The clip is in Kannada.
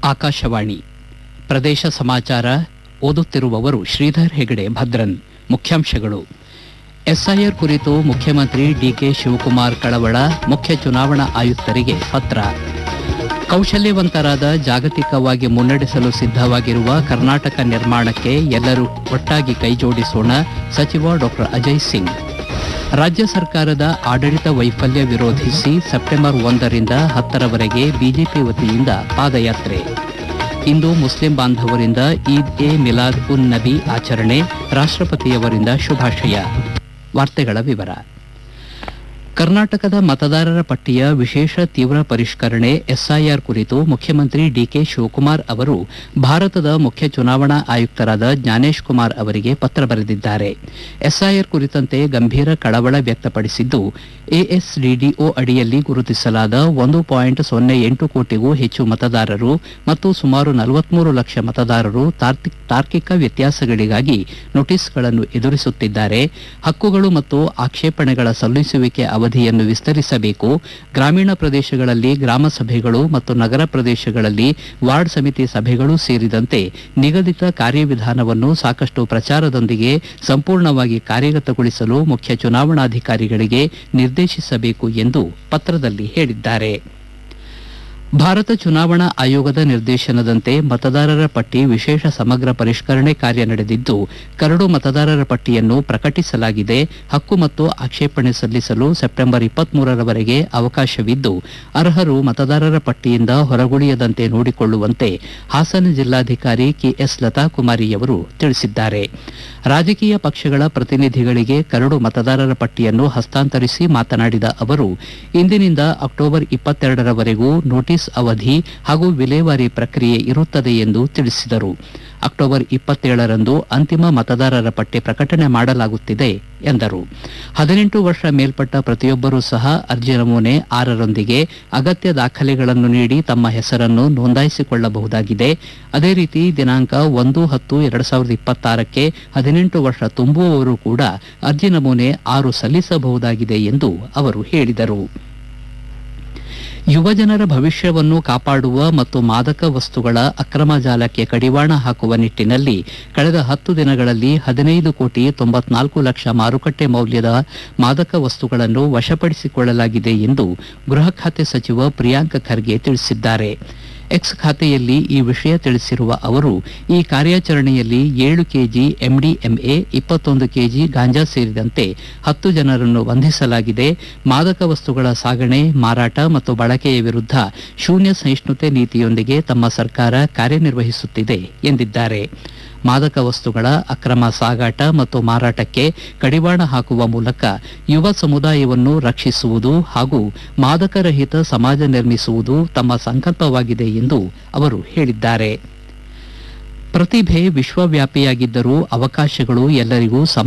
ಆಕಾಶವಾಣಿ ಪ್ರದೇಶ ಸಮಾಚಾರ ಓದುತ್ತಿರುವವರು ಶ್ರೀಧರ್ ಹೆಗಡೆ ಭದ್ರನ್ ಮುಖ್ಯಾಂಶಗಳು ಎಸ್ಐಆರ್ ಕುರಿತು ಮುಖ್ಯಮಂತ್ರಿ ಡಿಕೆ ಶಿವಕುಮಾರ್ ಕಳವಳ ಮುಖ್ಯ ಚುನಾವಣಾ ಆಯುಕ್ತರಿಗೆ ಪತ್ರ ಕೌಶಲ್ಯವಂತರಾದ ಜಾಗತಿಕವಾಗಿ ಮುನ್ನಡೆಸಲು ಸಿದ್ಧವಾಗಿರುವ ಕರ್ನಾಟಕ ನಿರ್ಮಾಣಕ್ಕೆ ಎಲ್ಲರೂ ಒಟ್ಟಾಗಿ ಕೈಜೋಡಿಸೋಣ ಸಚಿವ ಡಾಕ್ಟರ್ ಅಜಯ್ ಸಿಂಗ್ ರಾಜ್ಯ ಸರ್ಕಾರದ ಆಡಳಿತ ವೈಫಲ್ಯ ವಿರೋಧಿಸಿ ಸೆಪ್ಟೆಂಬರ್ ಒಂದರಿಂದ ಹತ್ತರವರೆಗೆ ಬಿಜೆಪಿ ವತಿಯಿಂದ ಪಾದಯಾತ್ರೆ ಇಂದು ಮುಸ್ಲಿಂ ಬಾಂಧವರಿಂದ ಈದ್ ಎ ಮಿಲಾದ್ ಉನ್ ನಬಿ ಆಚರಣೆ ರಾಷ್ಟ್ರಪತಿಯವರಿಂದ ಶುಭಾಶಯ ವಾರ್ತೆಗಳ ವಿವರ ಕರ್ನಾಟಕದ ಮತದಾರರ ಪಟ್ಟಿಯ ವಿಶೇಷ ತೀವ್ರ ಪರಿಷ್ಕರಣೆ ಎಸ್ಐಆರ್ ಕುರಿತು ಮುಖ್ಯಮಂತ್ರಿ ಡಿಕೆ ಶಿವಕುಮಾರ್ ಅವರು ಭಾರತದ ಮುಖ್ಯ ಚುನಾವಣಾ ಆಯುಕ್ತರಾದ ಜ್ಞಾನೇಶ್ ಕುಮಾರ್ ಅವರಿಗೆ ಪತ್ರ ಬರೆದಿದ್ದಾರೆ ಎಸ್ಐಆರ್ ಕುರಿತಂತೆ ಗಂಭೀರ ಕಳವಳ ವ್ಯಕ್ತಪಡಿಸಿದ್ದು ಎಎಸ್ಡಿಡಿಒ ಅಡಿಯಲ್ಲಿ ಗುರುತಿಸಲಾದ ಒಂದು ಪಾಯಿಂಟ್ ಸೊನ್ನೆ ಎಂಟು ಕೋಟಿಗೂ ಹೆಚ್ಚು ಮತದಾರರು ಮತ್ತು ಸುಮಾರು ನಲವತ್ಮೂರು ಲಕ್ಷ ಮತದಾರರು ತಾರ್ತಿ- ತಾರ್ಕಿಕ ವ್ಯತ್ಯಾಸಗಳಿಗಾಗಿ ನೋಟಿಸ್ಗಳನ್ನು ಎದುರಿಸುತ್ತಿದ್ದಾರೆ ಹಕ್ಕುಗಳು ಮತ್ತು ಆಕ್ಷೇಪಣೆಗಳ ಸಲ್ಲಿಸುವಿಕೆ ಅವಧಿಯನ್ನು ವಿಸ್ತರಿಸಬೇಕು ಗ್ರಾಮೀಣ ಪ್ರದೇಶಗಳಲ್ಲಿ ಗ್ರಾಮ ಸಭೆಗಳು ಮತ್ತು ನಗರ ಪ್ರದೇಶಗಳಲ್ಲಿ ವಾರ್ಡ್ ಸಮಿತಿ ಸಭೆಗಳು ಸೇರಿದಂತೆ ನಿಗದಿತ ಕಾರ್ಯವಿಧಾನವನ್ನು ಸಾಕಷ್ಟು ಪ್ರಚಾರದೊಂದಿಗೆ ಸಂಪೂರ್ಣವಾಗಿ ಕಾರ್ಯಗತಗೊಳಿಸಲು ಮುಖ್ಯ ಚುನಾವಣಾಧಿಕಾರಿಗಳಿಗೆ ನಿರ್ದೇಶಿಸಬೇಕು ಎಂದು ಪತ್ರದಲ್ಲಿ ಹೇಳಿದ್ದಾರೆ ಭಾರತ ಚುನಾವಣಾ ಆಯೋಗದ ನಿರ್ದೇಶನದಂತೆ ಮತದಾರರ ಪಟ್ಟಿ ವಿಶೇಷ ಸಮಗ್ರ ಪರಿಷ್ಕರಣೆ ಕಾರ್ಯ ನಡೆದಿದ್ದು ಕರಡು ಮತದಾರರ ಪಟ್ಟಿಯನ್ನು ಪ್ರಕಟಿಸಲಾಗಿದೆ ಹಕ್ಕು ಮತ್ತು ಆಕ್ಷೇಪಣೆ ಸಲ್ಲಿಸಲು ಸೆಪ್ಟೆಂಬರ್ ಇಪ್ಪತ್ಮೂರರವರೆಗೆ ಅವಕಾಶವಿದ್ದು ಅರ್ಹರು ಮತದಾರರ ಪಟ್ಟಿಯಿಂದ ಹೊರಗುಳಿಯದಂತೆ ನೋಡಿಕೊಳ್ಳುವಂತೆ ಹಾಸನ ಜಿಲ್ಲಾಧಿಕಾರಿ ಕೆಎಸ್ ಲತಾಕುಮಾರಿಯವರು ತಿಳಿಸಿದ್ದಾರೆ ರಾಜಕೀಯ ಪಕ್ಷಗಳ ಪ್ರತಿನಿಧಿಗಳಿಗೆ ಕರಡು ಮತದಾರರ ಪಟ್ಟಿಯನ್ನು ಹಸ್ತಾಂತರಿಸಿ ಮಾತನಾಡಿದ ಅವರು ಇಂದಿನಿಂದ ಅಕ್ಟೋಬರ್ ಇಪ್ಪತ್ತೆರಡರವರೆಗೂ ನೋಟಿಸ್ ಅವಧಿ ಹಾಗೂ ವಿಲೇವಾರಿ ಪ್ರಕ್ರಿಯೆ ಇರುತ್ತದೆ ಎಂದು ತಿಳಿಸಿದರು ಅಕ್ಟೋಬರ್ ಇಪ್ಪತ್ತೇಳರಂದು ಅಂತಿಮ ಮತದಾರರ ಪಟ್ಟಿ ಪ್ರಕಟಣೆ ಮಾಡಲಾಗುತ್ತಿದೆ ಎಂದರು ಹದಿನೆಂಟು ವರ್ಷ ಮೇಲ್ಪಟ್ಟ ಪ್ರತಿಯೊಬ್ಬರೂ ಸಹ ಅರ್ಜಿ ನಮೂನೆ ಆರರೊಂದಿಗೆ ಅಗತ್ಯ ದಾಖಲೆಗಳನ್ನು ನೀಡಿ ತಮ್ಮ ಹೆಸರನ್ನು ನೋಂದಾಯಿಸಿಕೊಳ್ಳಬಹುದಾಗಿದೆ ಅದೇ ರೀತಿ ದಿನಾಂಕ ಒಂದು ಹತ್ತು ಎರಡು ಸಾವಿರದ ಇಪ್ಪತ್ತಾರಕ್ಕೆ ಹದಿನೆಂಟು ವರ್ಷ ತುಂಬುವವರು ಕೂಡ ಅರ್ಜಿ ನಮೂನೆ ಆರು ಸಲ್ಲಿಸಬಹುದಾಗಿದೆ ಎಂದು ಅವರು ಹೇಳಿದರು ಯುವಜನರ ಭವಿಷ್ಯವನ್ನು ಕಾಪಾಡುವ ಮತ್ತು ಮಾದಕ ವಸ್ತುಗಳ ಅಕ್ರಮ ಜಾಲಕ್ಕೆ ಕಡಿವಾಣ ಹಾಕುವ ನಿಟ್ಟಿನಲ್ಲಿ ಕಳೆದ ಹತ್ತು ದಿನಗಳಲ್ಲಿ ಹದಿನೈದು ಕೋಟಿ ತೊಂಬತ್ನಾಲ್ಕು ಲಕ್ಷ ಮಾರುಕಟ್ಟೆ ಮೌಲ್ಯದ ಮಾದಕ ವಸ್ತುಗಳನ್ನು ವಶಪಡಿಸಿಕೊಳ್ಳಲಾಗಿದೆ ಎಂದು ಗೃಹ ಖಾತೆ ಸಚಿವ ಪ್ರಿಯಾಂಕ್ ಖರ್ಗೆ ತಿಳಿಸಿದ್ದಾರೆ ಎಕ್ಸ್ ಖಾತೆಯಲ್ಲಿ ಈ ವಿಷಯ ತಿಳಿಸಿರುವ ಅವರು ಈ ಕಾರ್ಯಾಚರಣೆಯಲ್ಲಿ ಏಳು ಕೆಜಿ ಎಂಡಿಎಂಎ ಇಪ್ಪತ್ತೊಂದು ಕೆಜಿ ಗಾಂಜಾ ಸೇರಿದಂತೆ ಹತ್ತು ಜನರನ್ನು ಬಂಧಿಸಲಾಗಿದೆ ಮಾದಕ ವಸ್ತುಗಳ ಸಾಗಣೆ ಮಾರಾಟ ಮತ್ತು ಬಳಕೆಯ ವಿರುದ್ಧ ಶೂನ್ಯ ಸಹಿಷ್ಣುತೆ ನೀತಿಯೊಂದಿಗೆ ತಮ್ಮ ಸರ್ಕಾರ ಕಾರ್ಯನಿರ್ವಹಿಸುತ್ತಿದೆ ಎಂದಿದ್ದಾರೆ ಮಾದಕ ವಸ್ತುಗಳ ಅಕ್ರಮ ಸಾಗಾಟ ಮತ್ತು ಮಾರಾಟಕ್ಕೆ ಕಡಿವಾಣ ಹಾಕುವ ಮೂಲಕ ಯುವ ಸಮುದಾಯವನ್ನು ರಕ್ಷಿಸುವುದು ಹಾಗೂ ಮಾದಕರಹಿತ ಸಮಾಜ ನಿರ್ಮಿಸುವುದು ತಮ್ಮ ಸಂಕಲ್ಪವಾಗಿದೆ ಎಂದು ಅವರು ಹೇಳಿದ್ದಾರೆ ಪ್ರತಿಭೆ ವಿಶ್ವವ್ಯಾಪಿಯಾಗಿದ್ದರೂ ಅವಕಾಶಗಳು ಎಲ್ಲರಿಗೂ